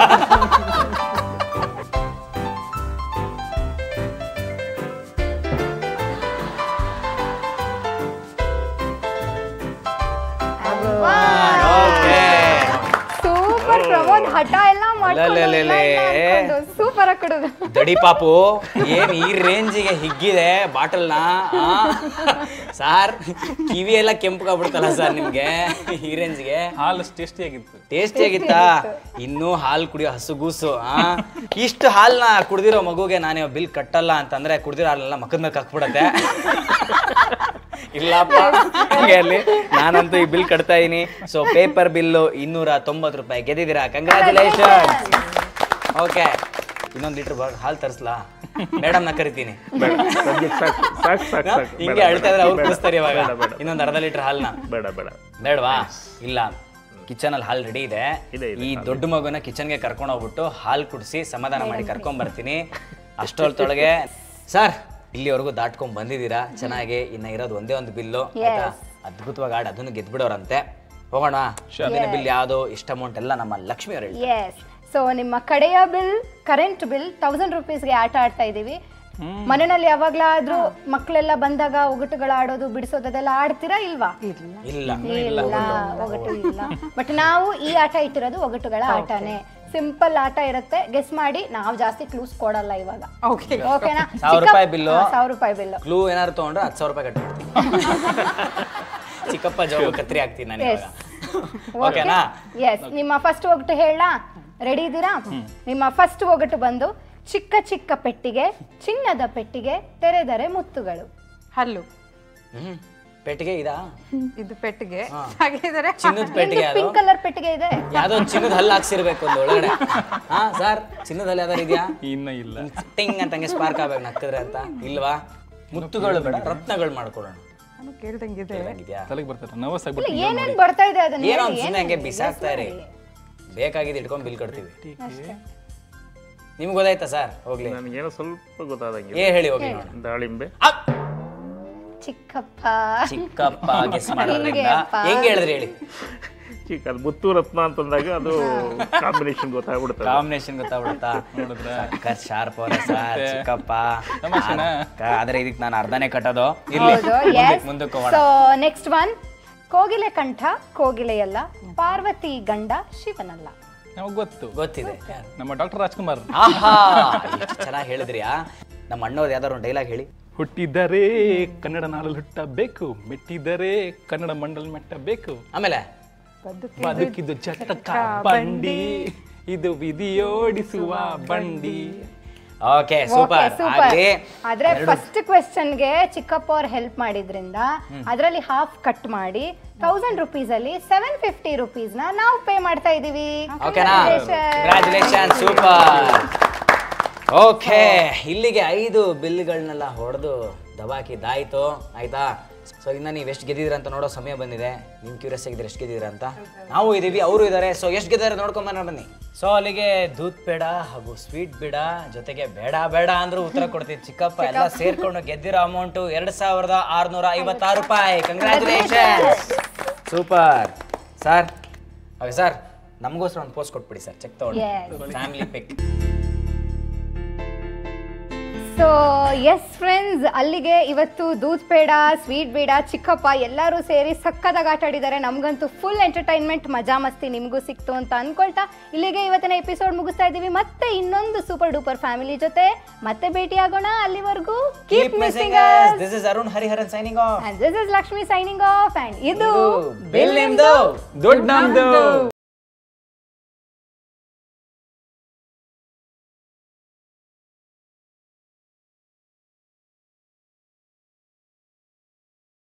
ಓಕೆ ಸೂಪರ್ ಪ್ರಮೋದ್ ಹಠ ಎಲ್ಲ ಅಲ್ಲಲ್ಲಲ್ಲೇ. ಮಾಡ್ಕೊಂಡು ಸೂಪರ್ ಆಗಿ ಕೊಡೋದು ದಡಿ ಪಾಪು ಏನ್ ಈ ರೇಂಜಿಗೆ ಹಿಗ್ಗಿದೆ ಬಾಟಲ್ನ ಸಾರ್ ಕಿವಿ ಎಲ್ಲ ಕೆಂಪಗಾಗ್ಬಿಡ್ತಲ್ಲ ಸರ್ ನಿಮ್ಗೆ ಈ ರೇಂಜ್ಗೆ ಹಾಲು ಟೇಸ್ಟಿಯಾಗಿತ್ತು ಟೇಸ್ಟಿ ಆಗಿತ್ತಾ ಇನ್ನೂ ಹಾಲು ಕುಡಿಯೋ ಹಸುಗೂಸು ಆ ಇಷ್ಟು ಹಾಲ್ನ ಕುಡ್ದಿರೋ ಮಗುಗೆ ನಾನು ಬಿಲ್ ಕಟ್ಟಲ್ಲ ಅಂತಂದ್ರೆ ಕುಡ್ದಿರೋ ಹಾಲೆಲ್ಲ ಮಕ್ಕದ ಮೇಲೆ ಹಾಕ್ಬಿಡತ್ತೆ ಇಲ್ಲಪ್ಪ ಹಂಗೆ ಅಲ್ಲಿ ನಾನಂತೂ ಈ ಬಿಲ್ ಕಟ್ತಾ ಇದೀನಿ ಸೊ ಪೇಪರ್ ಬಿಲ್ಲು ಇನ್ನೂರ ತೊಂಬತ್ತು ರೂಪಾಯಿ ಗೆದ್ದಿದ್ದೀರಾ ಕಂಗ್ರ್ಯಾಚುಲೇಷನ್ ಓಕೆ ಇನ್ನೊಂದು ಲೀಟರ್ ಹಾಲು ತರಿಸ್ಲಾ ಮೇಡಮ್ನ ಕರಿತೀನಿ ಬೇಡ ಸದ್ಯಕ್ಕೆ ಸಾಕು ಸಾಕು ಸಾಕು ಸಾಕು ಬೇಡ, ಹಿಂಗೆ ಅಳ್ತಾ ಇದ್ರೆ ಅವ್ರು ಬೇಡ, ಕುಡಿಸ್ತಾರೆ ಇವಾಗ ಬೇಡ, ಬೇಡ, ಇನ್ನೊಂದು ಅರ್ಧ ಲೀಟರ್ ಹಾಲ್ನ ಬೇಡ ಬೇಡ ಬೇಡವಾ ಇಲ್ಲ ಕಿಚನ್ ಅಲ್ಲಿ ಹಾಲ್ ರೆಡಿ ಇದೆ ಇದೆ, ಇದೆ, ಈ ದೊಡ್ಡ ಮಗುನ ಕಿಚನ್ಗೆ ಕರ್ಕೊಂಡು ಹೋಗ್ಬಿಟ್ಟು ಹಾಲ್ ಕುಡಿಸಿ ಸಮಾಧಾನ ಮಾಡಿ ಕರ್ಕೊಂಡ್ ಬರ್ತೀನಿ ಅಷ್ಟೊಳಗೆ ಸರ್ ಇಲ್ಲಿವರೆಗೂ ದಾಟ್ಕೊಂಡ್ ಬಂದಿದ್ದೀರಾ ಚೆನ್ನಾಗಿ ಇನ್ನ ಇರೋದು ಒಂದೇ ಒಂದು ಬಿಲ್ಲು ಆಯ್ತಾ ಅದ್ಭುತವಾಗಿ ಆಡಿ ಅದನ್ನು ಗೆದ್ಬಿಡೋರಂತೆ ಹೋಗೋಣ ಬಿಲ್ ಯಾವ್ದು ಇಷ್ಟ ಅಮೌಂಟ್ ಎಲ್ಲ ನಮ್ಮ ಲಕ್ಷ್ಮಿ ಅವ್ರು ಹೇಳ್ತಾರೆ ಎಸ್ ಸೊ ನಿಮ್ಮ ಕಡೆಯ ಬಿಲ್ ಕರೆಂಟ್ ಬಿಲ್ ತೌಸಂಡ್ ರುಪೀಸ್ಗೆ ಆಟ ಆಡ್ತಾ ಇದ್ದೀವಿ ಮನೆಯಲ್ಲಿ ಯಾವಾಗ್ಲಾದ್ರೂ ಮಕ್ಕಳೆಲ್ಲ ಬಂದಾಗ ಒಗಟುಗಳು ಆಡೋದು ಬಿಡಿಸೋದು ಅದೆಲ್ಲ ಆಡ್ತೀರಾ ಇಲ್ವಾ ಇಲ್ಲ ಇಲ್ಲ ಒಗಟು ಇಲ್ಲ ಬಟ್ ನಾವು ಈ ಆಟ ಇಟ್ಟಿರೋದು ಒಗಟುಗಳ ಆಟನೇ ಸಿಂಪಲ್ ಆಟ ಇರುತ್ತೆ ಗೆಸ್ ಮಾಡಿ ನಾವು ಜಾಸ್ತಿ ಕ್ಲೂಸ್ ಕೊಡಲ್ಲ ಇವಾಗ ಓಕೆ ಓಕೆನಾ ಸಾವಿರ ರೂಪಾಯಿ ಬಿಲ್ಲು ಸಾವಿರ ರೂಪಾಯಿ ಬಿಲ್ಲು ಕ್ಲೂ ಏನಾದ್ರು ತಗೊಂಡ್ರೆ ಹತ್ತು ಸಾವಿರ ರೂಪಾಯಿ ಕಟ್ಬಿಡ್ತೀನಿ ಚಿಕ್ಕಪ್ಪ ಜೋಗ ಕತ್ರಿ ಹಾಕ್ತೀನಿ ನಾನು ಇವಾಗ ಓಕೆನಾ ಎಸ್ ನಿಮ್ಮ ಫಸ್ಟ್ ಒಗಟು ಹೇಳ ರೆಡಿ ಇದ್ದೀರಾ ನಿಮ್ಮ ಫಸ್ಟ್ ಒಗಟು ಬಂದು ಚಿಕ್ಕ ಚಿಕ್ಕ ಪೆಟ್ಟಿಗೆ ಚಿನ್ನದ ಪೆಟ್ಟಿಗೆ ತೆರೆದರೆ ಮುತ್ತುಗಳು ಹಲ್ಲು ಹ್ಮ್ ಪೆಟ್ಟಿಗೆ ಇದಾ ಇದು ಪೆಟ್ಟಿಗೆ ಹಾಗಿದ್ರೆ ಚಿನ್ನದ ಪೆಟ್ಟಿಗೆ ಅದು ಪಿಂಕ್ ಕಲರ್ ಪೆಟ್ಟಿಗೆ ಇದೆ ಯಾವ್ದೋ ಒಂದ್ ಚಿನ್ನದ ಹಲ್ಲು ಹಾಕ್ಸಿರ್ಬೇಕು ಒಂದು ಒಳಗಡೆ ಹಾ ಸರ್ ಚಿನ್ನದ ಹಲ್ಲು ಯಾವ್ದಾರು ಇದೆಯಾ ಇನ್ನ ಇಲ್ಲ ಟಿಂಗ್ ಅಂತ ಹಂಗೆ ಸ್ಪಾರ್ಕ್ ಆಗ್ಬೇಕು ನಕ್ಕಿದ್ರೆ ಅಂತ ಇಲ್ವಾ ಮುತ್ತುಗಳು ಬೇಡ ರತ್ನಗಳು ಮಾಡ್ಕೊಡೋಣ ನಾನು ಕೇಳ್ದಂಗಿದೆ ಇದೆಯಾ ತಲೆಗೆ ಬರ್ತಾರೆ ನರ್ವಸ್ ಆಗ್ಬಿಟ್ಟು ಏನೇನ್ ಬರ್ತಾ ಇದೆ ಅದನ್ನ ಏನೋ ಹೇಳಿ, ಒಂದ್ ಸುಮ್ಮನೆ ಏನ್ ಹಂಗೆ ಬಿಸಾಕ್ತಾ ಇರಿ ಬೇಕಾಗಿದ್ದು ಇಟ್ಕೊಂಡ್ ಬಿಲ್ ಕೊಡ್ತೀವಿ ನಿಮ್ಗೆ ಗೊತ್ತಾಯ್ತಾ ಸರ್ ಹೋಗ್ಲಿ ನನಗೇನೋ ಸ್ವಲ್ಪ ಗೊತ್ತಾದಂಗೆ ಏ ಹೇಳಿ ಹೋಗ್ಲಿ ನೋಡೋಣ. ದಾಳಿಂಬೆ ಅಪ್! ಚಿಕ್ಕಪ್ಪ ಚಿಕ್ಕಪ್ಪ ಗೆಸ್ ಮಾಡೋದ್ರಿಂದ ಹಿಂಗೆಪ್ಪ. ಹೆಂಗ್ ಹೇಳಿದ್ರಿ ಹೇಳಿ ಚಿಕ್ಕ ಅದು ಮುತ್ತು ರತ್ನ ಅಂತಂದಾಗ ಅದು ಕಾಂಬಿನೇಷನ್ ಗೊತ್ತಾಗ್ಬಿಡ್ತದೆ ಕಾಂಬಿನೇಷನ್ ಗೊತ್ತಾಗ್ಬಿಡುತ್ತಾ ಸಕ್ಕತ್ ಶಾರ್ಪ್ ಅವರ ಸರ್ ಚಿಕ್ಕಪ್ಪ ತಮಾಷೆನಾ? ಕ- ಆದ್ರೆ ಇದಕ್ಕೆ ನಾನು ಅರ್ಧನೇ ಕಟ್ಟೋದು ಇರ್ಲಿ ಹೌದು ಮುಂದಕ್ಕೆ ಮುಂದಕ್ಕೆ ಹೋಗೋಣ ಸೊ ನೆಕ್ಸ್ಟ್ ಒನ್ ಕೋಗಿಲೆ ಕಂಠ ಕೋಗಿಲೆಯಲ್ಲ ಪಾರ್ವತಿ ಗಂಡ ಶಿವನಲ್ಲ ನಮಗ್ ಗೊತ್ತು ಗೊತ್ತಿದೆ ನಮ್ಮ ಡಾಕ್ಟರ್ ರಾಜ್ಕುಮಾರ್ ಆಹಾ ಎಷ್ಟು ಚೆನ್ನಾಗಿ ಹೇಳಿದ್ರಿಯಾ ನಮ್ಮ ಅಣ್ಣವ್ರು ಯಾವ್ದಾದ್ರು ಒಂದು ಡೈಲಾಗ್ ಹೇಳಿ ಹುಟ್ಟಿದರೆ ಕನ್ನಡ ನಾಡಲ್ಲಿ ಹುಟ್ಟಬೇಕು ಮೆಟ್ಟಿದರೆ ಕನ್ನಡ ಮಂಡಲ್ ಮೆಟ್ಟಬೇಕು ಆಮೇಲೆ ಬದುಕಿದು ಚಟಕ ಬಂಡಿ ಇದು ವಿಧಿಯೋಡಿಸುವ ಬಂಡಿ ಓಕೆ ಸೂಪರ್ ಸೂಪರ್ ಆಗ್ಲಿ ಆದ್ರೆ ಫಸ್ಟ್ ಕ್ವೆಶನ್ಗೆ ಚಿಕ್ಕಪ್ಪ ಅವ್ರು ಹೆಲ್ಪ್ ಮಾಡಿದ್ರಿಂದ ಅದರಲ್ಲಿ ಹಾಫ್ ಕಟ್ ಮಾಡಿ ತೌಸಂಡ್ ರುಪೀಸ್ ಅಲ್ಲಿ ಸೆವೆನ್ ಫಿಫ್ಟಿ ರುಪೀಸ್ ನ ನಾವು ಪೇ ಮಾಡ್ತಾ ಇದೀವಿ ಓಕೆನಾ Congratulations. ಕಂಗ್ರ್ಯಾಚುಲೇಷನ್ ಸೂಪರ್ ಓಕೆ ಇಲ್ಲಿಗೆ ಐದು ಬಿಲ್ಗಳನ್ನೆಲ್ಲ ಹೊಡೆದು ದಬಾಕಿದ್ದಾಯ್ತು ಆಯ್ತಾ ಸೊ ಇನ್ನು ನೀವು ಎಷ್ಟು ಗೆದ್ದಿದ್ದೀರ ಅಂತ ನೋಡೋ ಸಮಯ ಬಂದಿದೆ ನಿಮ್ ಕ್ಯೂರಿಯಸ್ ಆಗಿದ್ರೆ ಎಷ್ಟು ಗೆದ್ದಿದ್ದೀರ ಅಂತ ನಾವು ಇದೀವಿ ಅವರು ಇದ್ದಾರೆ ಸೊ ಎಷ್ಟು ಗೆದ್ದಾರೆ ನೋಡ್ಕೊಂಬರೋಣ ಬನ್ನಿ ಸೊ ಅಲ್ಲಿಗೆ ದೂತ್ ಬೇಡ ಹಾಗೂ ಸ್ವೀಟ್ ಬೇಡ ಜೊತೆಗೆ ಬೇಡ ಬೇಡ ಅಂದ್ರೂ ಉತ್ತರ ಕೊಡ್ತೀವಿ ಚಿಕ್ಕಪ್ಪ ಎಲ್ಲ ಸೇರ್ಕೊಂಡು ಗೆದ್ದಿರೋ ಅಮೌಂಟು ಎರಡು ಸಾವಿರದ ಆರುನೂರ ಐವತ್ತಾರು ರೂಪಾಯಿ congratulation super sir okay sir ನಮಗೋಸ್ಕರ ಒಂದು ಪೋಸ್ಟ್ ಕೊಟ್ಬಿಡಿ ಸರ್ ಚೆಕ್ ತಗೊಂಡು Yes. Family pic so yes friends ಅಲ್ಲಿಗೆ ಇವತ್ತು ದೂದ್ ಬೇಡ ಸ್ವೀಟ್ ಬೇಡ ಚಿಕ್ಕಪ್ಪ ಎಲ್ಲರೂ ಸೇರಿ ಸಕ್ಕದಾಗ ಆಟ ಆಡಿದ್ದಾರೆ ನಮಗಂತೂ ಫುಲ್ ಎಂಟರ್ಟೈನ್ಮೆಂಟ್ ಮಜಾ ಮಸ್ತಿ ನಿಮಗೂ ಸಿಕ್ತು ಅಂತ ಅನ್ಕೊಳ್ತಾ ಇಲ್ಲಿಗೆ ಇವತ್ತಿನ ಎಪಿಸೋಡ್ ಮುಗಿಸ್ತಾ ಇದ್ದೀವಿ ಮತ್ತೆ ಇನ್ನೊಂದು ಸೂಪರ್ ಡೂಪರ್ ಫ್ಯಾಮಿಲಿ ಜೊತೆ ಮತ್ತೆ ಭೇಟಿ ಆಗೋಣ ಅಲ್ಲಿವರೆಗೂ keep missing this is Arun Hariharan signing off And this is Lakshmi signing off and ಇದು ಬಿಲ್ ನಿಮ್ದು ದೊಡ್ಡ ನಮ್ದು